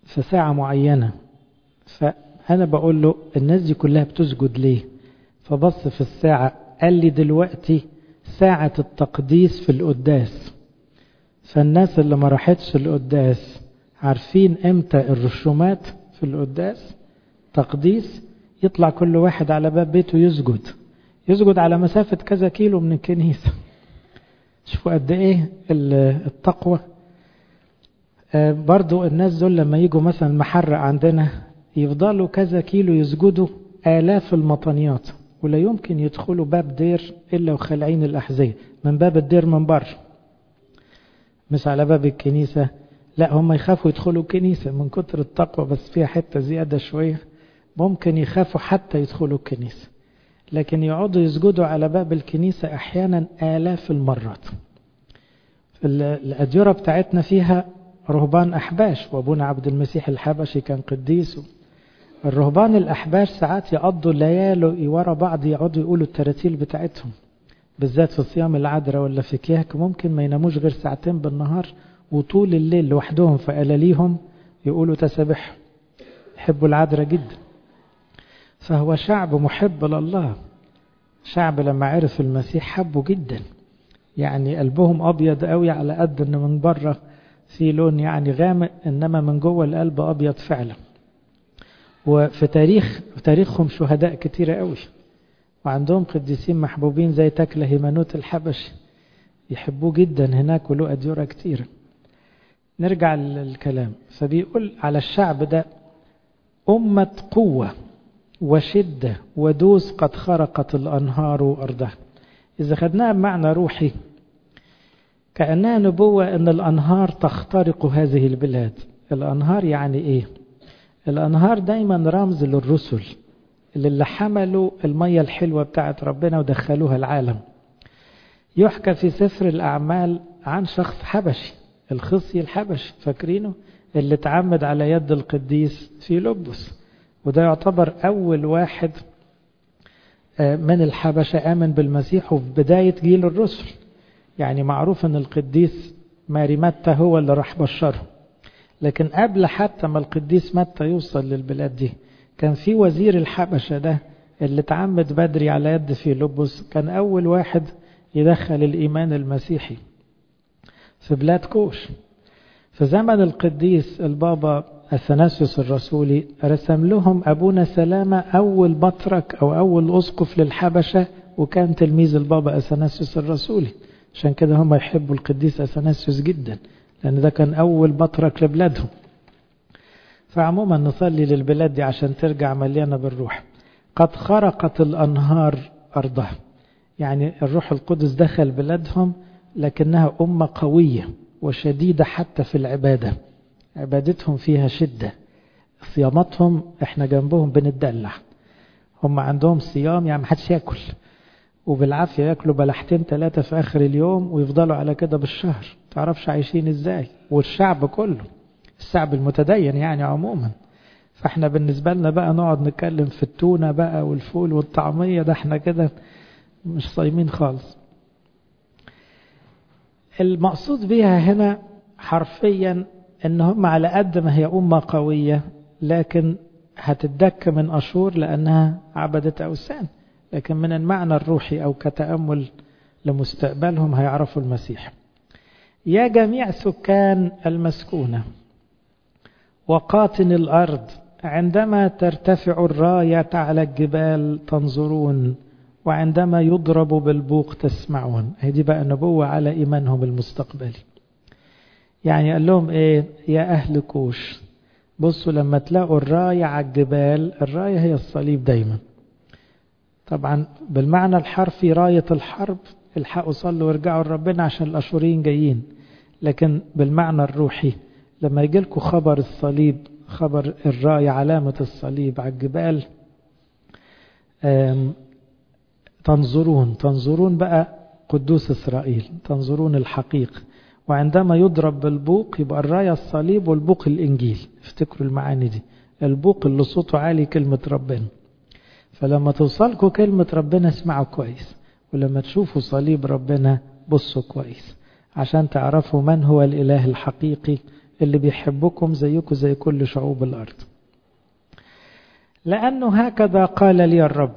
في ساعة معينة فأنا بقول له الناس دي كلها بتسجد ليه فبص في الساعة قال لي دلوقتي ساعة التقديس في القداس فالناس اللي ما راحتش القداس عارفين امتى الرسومات في القداس تقديس يطلع كل واحد على باب بيته يسجد يسجد على مسافة كذا كيلو من الكنيسة شوفوا قد ايه التقوى برضو الناس دول لما يجوا مثلا محرق عندنا يفضلوا كذا كيلو يسجدوا آلاف المطنيات ولا يمكن يدخلوا باب دير إلا وخلعين الأحذية من باب الدير من بره مش على باب الكنيسة لا هم يخافوا يدخلوا الكنيسة من كتر التقوى بس فيها حتة زيادة شوية ممكن يخافوا حتى يدخلوا الكنيسة لكن يقعدوا يسجدوا على باب الكنيسة أحيانا آلاف المرات الأديرة بتاعتنا فيها رهبان أحباش وأبونا عبد المسيح الحبشي كان قديس الرهبان الأحباش ساعات يقضوا ليالي ورا بعض يقعدوا يقولوا التراتيل بتاعتهم بالذات في صيام العذراء ولا في كياك ممكن ما يناموش غير ساعتين بالنهار وطول الليل لوحدهم في ألاليهم يقولوا تسابح يحبوا العذراء جدا فهو شعب محب لله شعب لما عرف المسيح حبه جدا يعني قلبهم أبيض قوي على قد أن من بره في لون يعني غامق إنما من جوه القلب أبيض فعلا وفي تاريخ في تاريخهم شهداء كتيرة قوي وعندهم قديسين محبوبين زي تكله هيمانوت الحبشي يحبوه جدا هناك وله أديرة كتيرة نرجع للكلام فبيقول على الشعب ده أمة قوة وشدة ودوس قد خرقت الأنهار أرضها إذا خدناها بمعنى روحي كأنها نبوة أن الأنهار تخترق هذه البلاد الأنهار يعني إيه الأنهار دايما رمز للرسل اللي حملوا المية الحلوة بتاعت ربنا ودخلوها العالم يحكى في سفر الأعمال عن شخص حبشي الخصي الحبشي فاكرينه اللي اتعمد على يد القديس في لبس وده يعتبر أول واحد من الحبشة آمن بالمسيح وفي بداية جيل الرسل يعني معروف أن القديس ماري متى هو اللي راح بشره لكن قبل حتى ما القديس متى يوصل للبلاد دي كان في وزير الحبشة ده اللي اتعمد بدري على يد في لبس كان أول واحد يدخل الإيمان المسيحي في بلاد كوش في زمن القديس البابا أثناسيوس الرسولي رسم لهم أبونا سلامة أول بطرك أو أول أسقف للحبشة وكان تلميذ البابا أثناسيوس الرسولي عشان كده هم يحبوا القديس أثناسيوس جدا لأن ده كان أول بطرك لبلادهم فعموما نصلي للبلاد دي عشان ترجع مليانة بالروح قد خرقت الأنهار أرضها يعني الروح القدس دخل بلادهم لكنها أمة قوية وشديدة حتى في العبادة عبادتهم فيها شدة صياماتهم احنا جنبهم بنتدلع هم عندهم صيام يعني محدش ياكل وبالعافية ياكلوا بلحتين ثلاثة في آخر اليوم ويفضلوا على كده بالشهر تعرفش عايشين ازاي والشعب كله الشعب المتدين يعني عموما فاحنا بالنسبة لنا بقى نقعد نتكلم في التونة بقى والفول والطعمية ده احنا كده مش صايمين خالص المقصود بها هنا حرفيا ان هم على قد ما هي أمة قوية لكن هتدك من أشور لأنها عبدت أوثان لكن من المعنى الروحي أو كتأمل لمستقبلهم هيعرفوا المسيح يا جميع سكان المسكونة وقاطن الأرض عندما ترتفع الراية على الجبال تنظرون وعندما يضرب بالبوق تسمعون هذه بقى نبوة على إيمانهم المستقبلي يعني قال لهم إيه يا أهل كوش بصوا لما تلاقوا الراية على الجبال الراية هي الصليب دايما طبعا بالمعنى الحرفي راية الحرب الحقوا صلوا وارجعوا لربنا عشان الأشوريين جايين لكن بالمعنى الروحي لما يجي لكم خبر الصليب خبر الراية علامة الصليب على الجبال تنظرون تنظرون بقى قدوس إسرائيل تنظرون الحقيقة وعندما يضرب بالبوق يبقى الراية الصليب والبوق الإنجيل افتكروا المعاني دي البوق اللي صوته عالي كلمة ربنا فلما توصلكوا كلمة ربنا اسمعوا كويس ولما تشوفوا صليب ربنا بصوا كويس عشان تعرفوا من هو الإله الحقيقي اللي بيحبكم زيكم زي كل شعوب الأرض لأنه هكذا قال لي الرب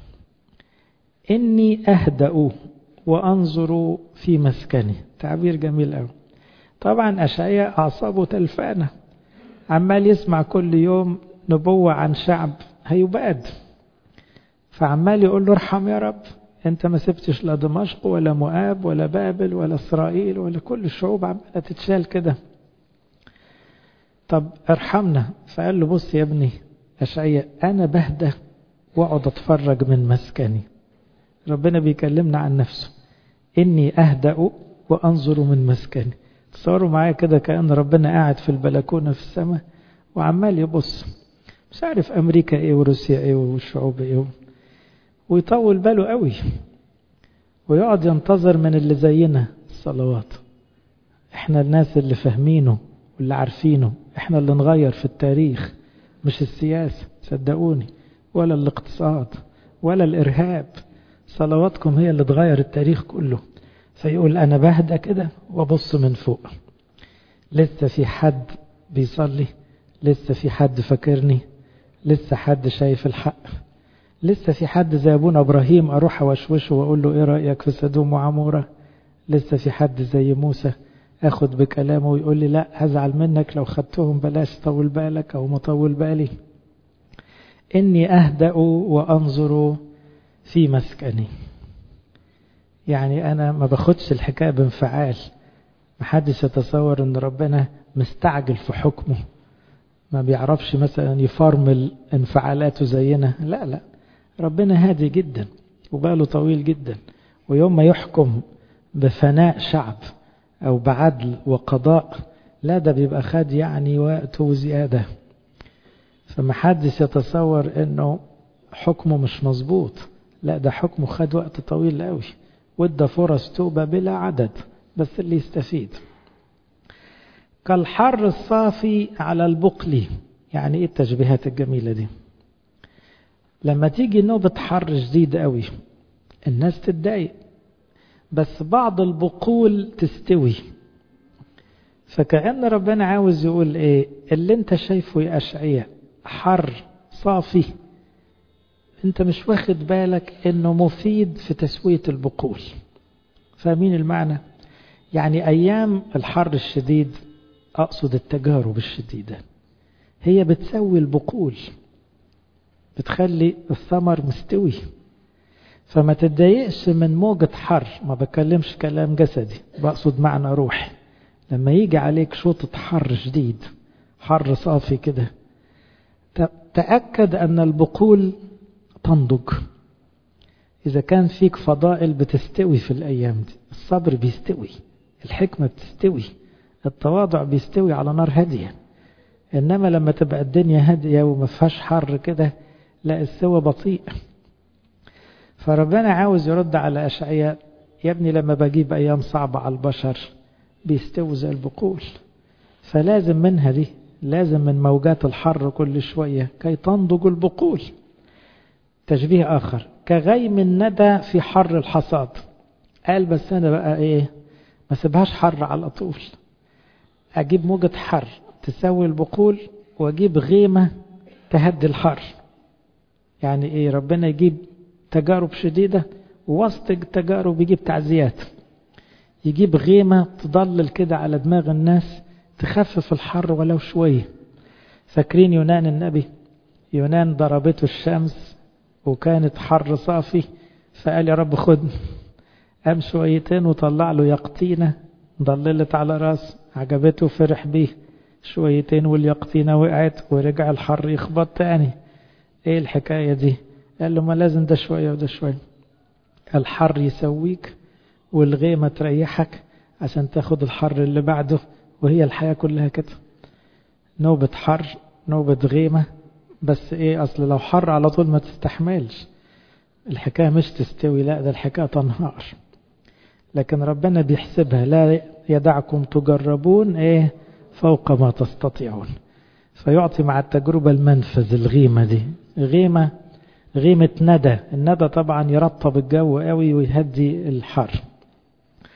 إني أهدأ وأنظر في مسكني تعبير جميل أوي طبعا أشعياء أعصابه تلفانة عمال يسمع كل يوم نبوة عن شعب هيباد فعمال يقول له ارحم يا رب انت ما سبتش لا دمشق ولا مؤاب ولا بابل ولا اسرائيل ولا كل الشعوب عماله تتشال كده طب ارحمنا فقال له بص يا ابني اشعياء انا بهدى واقعد اتفرج من مسكني ربنا بيكلمنا عن نفسه اني اهدأ وانظر من مسكني تصوروا معايا كده كأن ربنا قاعد في البلكونة في السماء وعمال يبص مش عارف أمريكا إيه وروسيا إيه والشعوب إيه ويطول باله قوي ويقعد ينتظر من اللي زينا الصلوات احنا الناس اللي فاهمينه واللي عارفينه احنا اللي نغير في التاريخ مش السياسة صدقوني ولا الاقتصاد ولا الإرهاب صلواتكم هي اللي تغير التاريخ كله فيقول أنا بهدى كده وأبص من فوق لسه في حد بيصلي لسه في حد فاكرني لسه حد شايف الحق لسه في حد زي أبونا إبراهيم أروح أوشوشه وأقول له إيه رأيك في سدوم وعمورة لسه في حد زي موسى أخد بكلامه ويقول لي لا هزعل منك لو خدتهم بلاش طول بالك أو مطول بالي إني أهدأ وأنظر في مسكني يعني أنا ما باخدش الحكاية بانفعال محدش يتصور أن ربنا مستعجل في حكمه ما بيعرفش مثلا يفرمل انفعالاته زينا لا لا ربنا هادي جدا وباله طويل جدا ويوم ما يحكم بفناء شعب أو بعدل وقضاء لا ده بيبقى خد يعني وقته وزيادة فمحدش يتصور انه حكمه مش مظبوط لا ده حكمه خد وقت طويل قوي وادى فرص توبة بلا عدد بس اللي يستفيد كالحر الصافي على البقل يعني ايه التشبيهات الجميلة دي لما تيجي نوبة حر شديد قوي الناس تتضايق بس بعض البقول تستوي فكأن ربنا عاوز يقول ايه اللي انت شايفه يا أشعياء حر صافي انت مش واخد بالك انه مفيد في تسوية البقول فاهمين المعنى يعني ايام الحر الشديد اقصد التجارب الشديدة هي بتسوي البقول بتخلي الثمر مستوي فما تتضايقش من موجة حر ما بكلمش كلام جسدي بقصد معنى روحي لما يجي عليك شوطة حر شديد حر صافي كده تأكد أن البقول تنضج إذا كان فيك فضائل بتستوي في الأيام دي الصبر بيستوي الحكمة بتستوي التواضع بيستوي على نار هادية إنما لما تبقى الدنيا هادية وما فيهاش حر كده لا السوى بطيء فربنا عاوز يرد على أشعياء يا ابني لما بجيب أيام صعبة على البشر بيستوي زي البقول فلازم منها دي لازم من موجات الحر كل شوية كي تنضج البقول تشبيه آخر كغيم الندى في حر الحصاد قال بس أنا بقى إيه ما سيبهاش حر على طول أجيب موجة حر تسوي البقول وأجيب غيمة تهدي الحر يعني إيه ربنا يجيب تجارب شديدة ووسط التجارب يجيب تعزيات يجيب غيمة تضلل كده على دماغ الناس تخفف الحر ولو شوية فاكرين يونان النبي يونان ضربته الشمس وكانت حر صافي فقال يا رب خد قام شويتين وطلع له يقطينة ضللت على راس عجبته فرح بيه شويتين واليقطينة وقعت ورجع الحر يخبط تاني ايه الحكاية دي قال له ما لازم ده شوية وده شوية الحر يسويك والغيمة تريحك عشان تاخد الحر اللي بعده وهي الحياة كلها كده نوبة حر نوبة غيمة بس ايه اصل لو حر على طول ما تستحملش الحكاية مش تستوي لا ده الحكاية تنهار لكن ربنا بيحسبها لا يدعكم تجربون ايه فوق ما تستطيعون فيعطي مع التجربة المنفذ الغيمة دي غيمة غيمة ندى الندى طبعا يرطب الجو قوي ويهدي الحر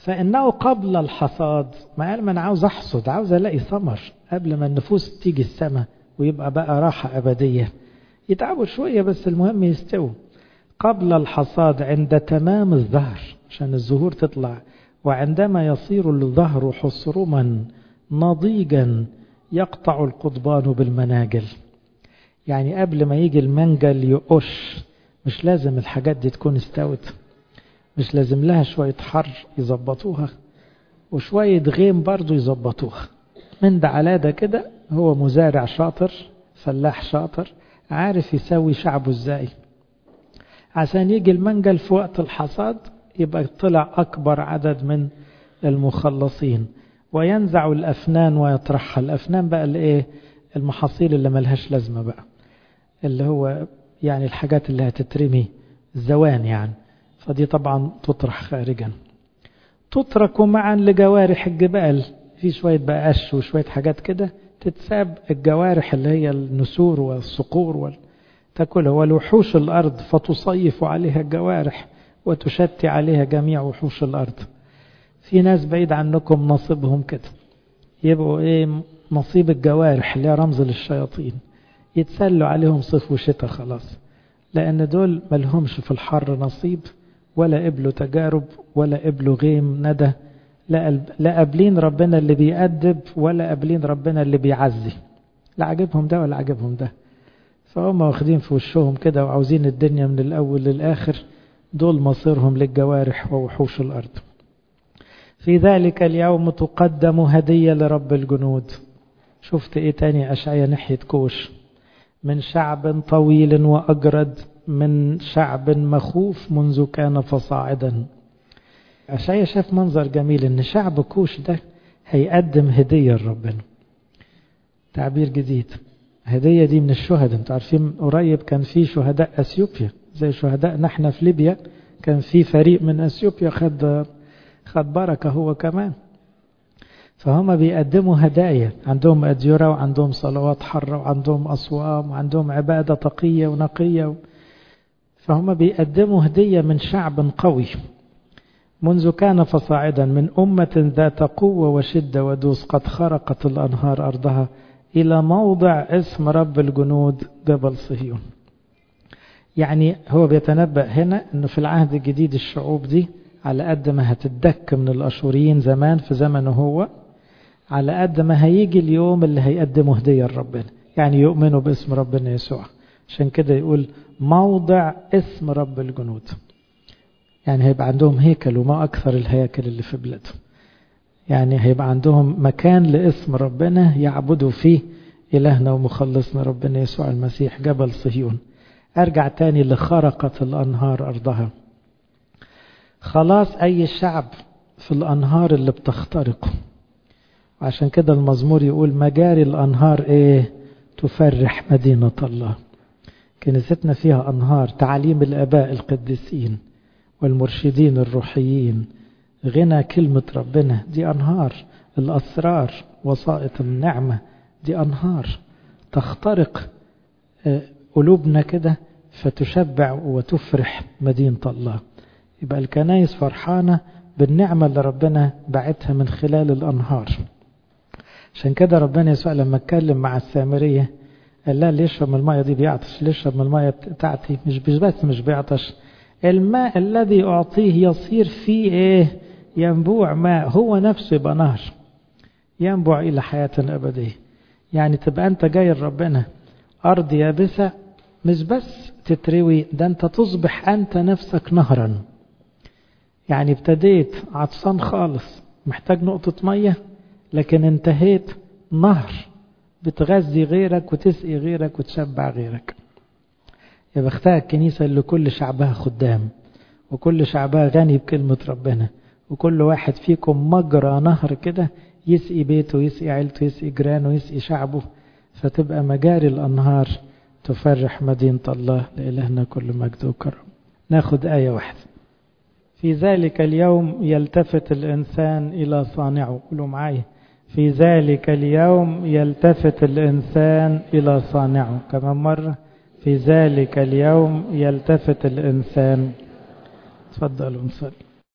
فإنه قبل الحصاد ما قال ما أنا عاوز أحصد عاوز ألاقي ثمر قبل ما النفوس تيجي السماء ويبقى بقى راحة أبدية يتعبوا شوية بس المهم يستووا قبل الحصاد عند تمام الظهر عشان الزهور تطلع وعندما يصير الظهر حصرما نضيجا يقطع القضبان بالمناجل يعني قبل ما يجي المنجل يقش مش لازم الحاجات دي تكون استوت مش لازم لها شوية حر يظبطوها وشوية غيم برضو يظبطوها من ده على ده كده هو مزارع شاطر فلاح شاطر عارف يسوي شعبه ازاي عشان يجي المنجل في وقت الحصاد يبقى طلع أكبر عدد من المخلصين وينزع الأفنان ويطرحها الأفنان بقى الإيه المحاصيل اللي ملهاش لازمة بقى اللي هو يعني الحاجات اللي هتترمي الزوان يعني فدي طبعا تطرح خارجا تترك معا لجوارح الجبال في شوية بقى قش وشوية حاجات كده تتساب الجوارح اللي هي النسور والصقور وال... تاكلها والوحوش الأرض فتصيف عليها الجوارح وتشتي عليها جميع وحوش الأرض في ناس بعيد عنكم نصيبهم كده يبقوا ايه نصيب الجوارح اللي هي رمز للشياطين يتسلوا عليهم صيف وشتاء خلاص لأن دول ملهمش في الحر نصيب ولا قبلوا تجارب ولا قبلوا غيم ندى لا قابلين ربنا اللي بيأدب ولا قابلين ربنا اللي بيعزي لا عاجبهم ده ولا عاجبهم ده فهم واخدين في وشهم كده وعاوزين الدنيا من الأول للآخر دول مصيرهم للجوارح ووحوش الأرض في ذلك اليوم تقدم هدية لرب الجنود شفت ايه تاني أشعية ناحية كوش من شعب طويل وأجرد من شعب مخوف منذ كان فصاعدا أشعية شاف منظر جميل ان شعب كوش ده هيقدم هدية لربنا تعبير جديد هدية دي من الشهداء انتوا عارفين قريب كان في شهداء اثيوبيا زي شهداء احنا في ليبيا كان في فريق من اثيوبيا خد خد بركة هو كمان فهم بيقدموا هدايا عندهم أديرة وعندهم صلوات حرة وعندهم أصوام وعندهم عبادة تقية ونقية فهم بيقدموا هدية من شعب قوي منذ كان فصاعدا من أمة ذات قوة وشدة ودوس قد خرقت الأنهار أرضها إلى موضع اسم رب الجنود جبل صهيون يعني هو بيتنبأ هنا أنه في العهد الجديد الشعوب دي على قد ما هتدك من الأشوريين زمان في زمنه هو على قد ما هيجي اليوم اللي هيقدموا هدية لربنا يعني يؤمنوا باسم ربنا يسوع عشان كده يقول موضع اسم رب الجنود يعني هيبقى عندهم هيكل وما أكثر الهياكل اللي في بلادهم يعني هيبقى عندهم مكان لاسم ربنا يعبدوا فيه إلهنا ومخلصنا ربنا يسوع المسيح جبل صهيون أرجع تاني لخرقت الأنهار أرضها خلاص أي شعب في الأنهار اللي بتخترقه وعشان كده المزمور يقول مجاري الأنهار إيه تفرح مدينة الله كنيستنا فيها أنهار تعليم الآباء القديسين والمرشدين الروحيين غنى كلمة ربنا دي أنهار الأسرار وسائط النعمة دي أنهار تخترق قلوبنا كده فتشبع وتفرح مدينة الله يبقى الكنايس فرحانة بالنعمة اللي ربنا بعتها من خلال الأنهار عشان كده ربنا يسوع لما اتكلم مع السامرية قال لها اللي يشرب من المية دي بيعطش اللي يشرب من المية بتاعتي مش بس مش بيعطش الماء الذي أعطيه يصير فيه إيه ينبوع ماء هو نفسه يبقى نهر ينبع إلى حياة أبدية يعني تبقى أنت جاي لربنا أرض يابسة مش بس تتروي ده أنت تصبح أنت نفسك نهرا يعني ابتديت عطسان خالص محتاج نقطة مية لكن انتهيت نهر بتغذي غيرك وتسقي غيرك وتشبع غيرك يا بختها الكنيسة اللي كل شعبها خدام وكل شعبها غني بكلمة ربنا وكل واحد فيكم مجرى نهر كده يسقي بيته يسقي عيلته يسقي جيرانه يسقي شعبه فتبقى مجاري الأنهار تفرح مدينة الله لإلهنا كل مجد وكرم ناخد آية واحدة في ذلك اليوم يلتفت الإنسان إلى صانعه قولوا معايا في ذلك اليوم يلتفت الإنسان إلى صانعه كمان مرة في ذلك اليوم يلتفت الإنسان تفضلوا نصلي